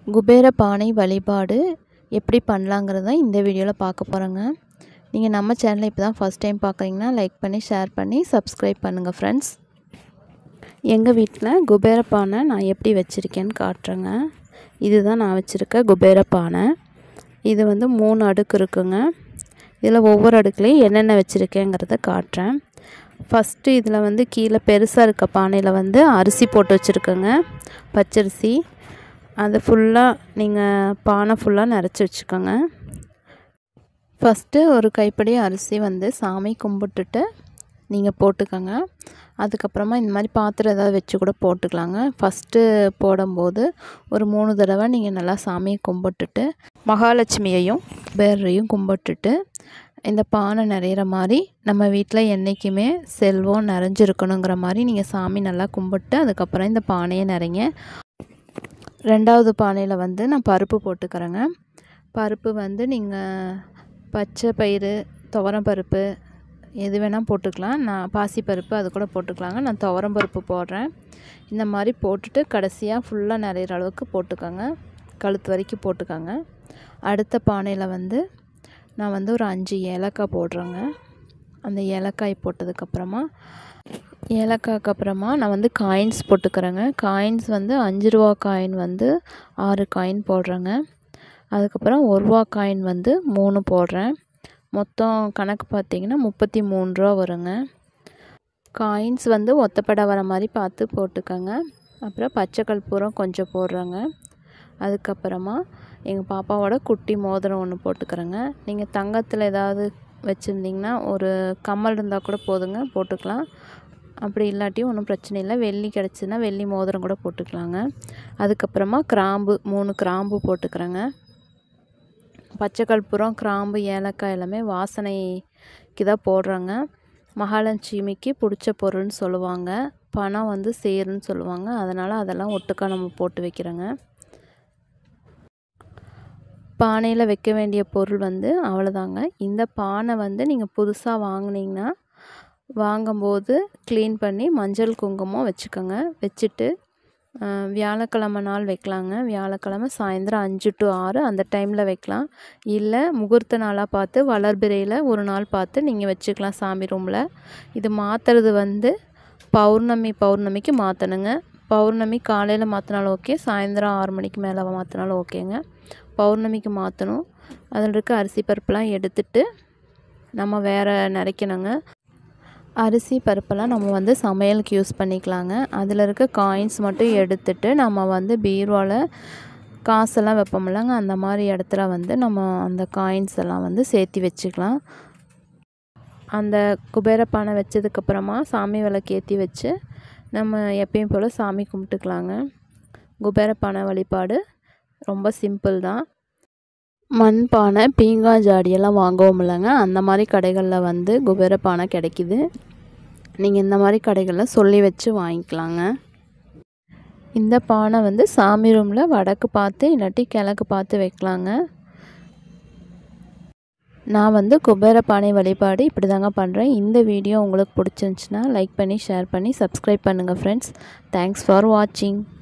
குபேர பானை வழிபாடு எப்படி பண்ணலாங்கிறது தான் இந்த வீடியோவில் பார்க்க போகிறோங்க நீங்கள் நம்ம சேனலை இப்போ தான் ஃபஸ்ட் டைம் பார்க்குறீங்கன்னா லைக் பண்ணி ஷேர் பண்ணி சப்ஸ்கிரைப் பண்ணுங்கள் ஃப்ரெண்ட்ஸ் எங்கள் வீட்டில் குபேர பானை நான் எப்படி வச்சுருக்கேன்னு காட்டுறேங்க இதுதான் நான் வச்சுருக்க குபேர பானை இது வந்து மூணு அடுக்கு இருக்குங்க இதில் ஒவ்வொரு அடுக்குலேயும் என்னென்ன வச்சுருக்கேங்கிறத காட்டுறேன் ஃபஸ்ட்டு இதில் வந்து கீழே பெருசாக இருக்க பானையில் வந்து அரிசி போட்டு வச்சுருக்கேங்க பச்சரிசி அது ஃபுல்லாக நீங்கள் பானை ஃபுல்லாக நிறச்சி வச்சுக்கோங்க ஃபஸ்ட்டு ஒரு கைப்படி அரிசி வந்து சாமி கும்பிட்டுட்டு நீங்கள் போட்டுக்கோங்க அதுக்கப்புறமா இந்த மாதிரி பாத்திரம் ஏதாவது வச்சு கூட போட்டுக்கலாங்க ஃபஸ்ட்டு போடும்போது ஒரு மூணு தடவை நீங்கள் நல்லா சாமியை கும்பிட்டுட்டு மகாலட்சுமியையும் பேரையும் கும்பிட்டுட்டு இந்த பானை நிறையிற மாதிரி நம்ம வீட்டில் என்றைக்குமே செல்வம் நிறைஞ்சிருக்கணுங்கிற மாதிரி நீங்கள் சாமி நல்லா கும்பிட்டு அதுக்கப்புறம் இந்த பானையை நிறைங்க ரெண்டாவது பானையில் வந்து நான் பருப்பு போட்டுக்கிறேங்க பருப்பு வந்து நீங்கள் பச்சை பயிறு துவரம் பருப்பு எது வேணால் போட்டுக்கலாம் நான் பாசிப்பருப்பு அது கூட போட்டுக்கலாங்க நான் துவரம் பருப்பு போடுறேன் இந்த மாதிரி போட்டுட்டு கடைசியாக ஃபுல்லாக நிறையிற அளவுக்கு போட்டுக்கோங்க கழுத்து வரைக்கும் போட்டுக்கோங்க அடுத்த பானையில் வந்து நான் வந்து ஒரு அஞ்சு ஏலக்காய் போடுறேங்க அந்த ஏலக்காய் போட்டதுக்கப்புறமா ஏலக்காய்க்கு அப்புறமா நான் வந்து காயின்ஸ் போட்டுக்கிறேங்க காயின்ஸ் வந்து அஞ்சு ரூபா காயின் வந்து ஆறு காயின் போடுறேங்க அதுக்கப்புறம் ஒரு ரூபா காயின் வந்து மூணு போடுறேன் மொத்தம் கணக்கு பார்த்திங்கன்னா முப்பத்தி மூணு ரூபா வருங்க காயின்ஸ் வந்து ஒத்தப்படை வர மாதிரி பார்த்து போட்டுக்கோங்க அப்புறம் பச்சை கற்பூரம் கொஞ்சம் போடுறேங்க அதுக்கப்புறமா எங்கள் பாப்பாவோட குட்டி மோதிரம் ஒன்று போட்டுக்கிறேங்க நீங்கள் தங்கத்தில் ஏதாவது வச்சுருந்திங்கன்னா ஒரு கம்மல் இருந்தால் கூட போதுங்க போட்டுக்கலாம் அப்படி இல்லாட்டியும் ஒன்றும் பிரச்சனை இல்லை வெள்ளி கிடச்சிதுன்னா வெள்ளி மோதிரம் கூட போட்டுக்கலாங்க அதுக்கப்புறமா கிராம்பு மூணு கிராம்பு போட்டுக்கிறேங்க பச்சை கற்பூரம் கிராம்பு ஏலக்காய் எல்லாமே வாசனைக்கு தான் போடுறாங்க மகாலட்சுமிக்கு பிடிச்ச பொருள்னு சொல்லுவாங்க பணம் வந்து சேருன்னு சொல்லுவாங்க அதனால் அதெல்லாம் ஒட்டுக்கா நம்ம போட்டு வைக்கிறோங்க பானையில் வைக்க வேண்டிய பொருள் வந்து அவ்வளோதாங்க இந்த பானை வந்து நீங்கள் புதுசாக வாங்கினீங்கன்னா வாங்கும்போது க்ளீன் பண்ணி மஞ்சள் குங்குமம் வச்சுக்கோங்க வச்சுட்டு வியாழக்கிழம நாள் வைக்கலாங்க வியாழக்கிழம சாயந்தரம் அஞ்சு டு ஆறு அந்த டைமில் வைக்கலாம் இல்லை முகூர்த்த நாளாக பார்த்து வளர்பிறையில் ஒரு நாள் பார்த்து நீங்கள் வச்சுக்கலாம் சாமி ரூமில் இது மாற்றுறது வந்து பௌர்ணமி பௌர்ணமிக்கு மாற்றணுங்க பௌர்ணமி காலையில் மாற்றினாலும் ஓகே சாயந்தரம் ஆறு மணிக்கு மேலே மாற்றினாலும் ஓகேங்க பௌர்ணமிக்கு மாற்றணும் அதில் இருக்க அரிசி பருப்புலாம் எடுத்துட்டு நம்ம வேறு நிறைக்கணுங்க அரிசி பருப்பெல்லாம் நம்ம வந்து சமையலுக்கு யூஸ் பண்ணிக்கலாங்க அதில் இருக்க காயின்ஸ் மட்டும் எடுத்துட்டு நம்ம வந்து பீரோவில் காசெல்லாம் வைப்போம்லங்க அந்த மாதிரி இடத்துல வந்து நம்ம அந்த காயின்ஸ் எல்லாம் வந்து சேர்த்தி வச்சுக்கலாம் அந்த குபேர பானை வச்சதுக்கப்புறமா சாமி விளக்கு ஏற்றி வச்சு நம்ம எப்பயும் போல் சாமி கும்பிட்டுக்கலாங்க குபேர பானை வழிபாடு ரொம்ப சிம்பிள் தான் மண் பானை பீங்கான் ஜாடியெல்லாம் வாங்குவோம் இல்லைங்க அந்த மாதிரி கடைகளில் வந்து குபேர பானை கிடைக்கிது நீங்கள் இந்த மாதிரி கடைகளில் சொல்லி வச்சு வாங்கிக்கலாங்க இந்த பானை வந்து சாமி ரூமில் வடக்கு பார்த்து இல்லாட்டி கிழக்கு பார்த்து வைக்கலாங்க நான் வந்து குபேர பானை வழிபாடு இப்படி தாங்க பண்ணுறேன் இந்த வீடியோ உங்களுக்கு பிடிச்சிருந்துச்சின்னா லைக் பண்ணி ஷேர் பண்ணி சப்ஸ்கிரைப் பண்ணுங்கள் ஃப்ரெண்ட்ஸ் தேங்க்ஸ் ஃபார் வாட்சிங்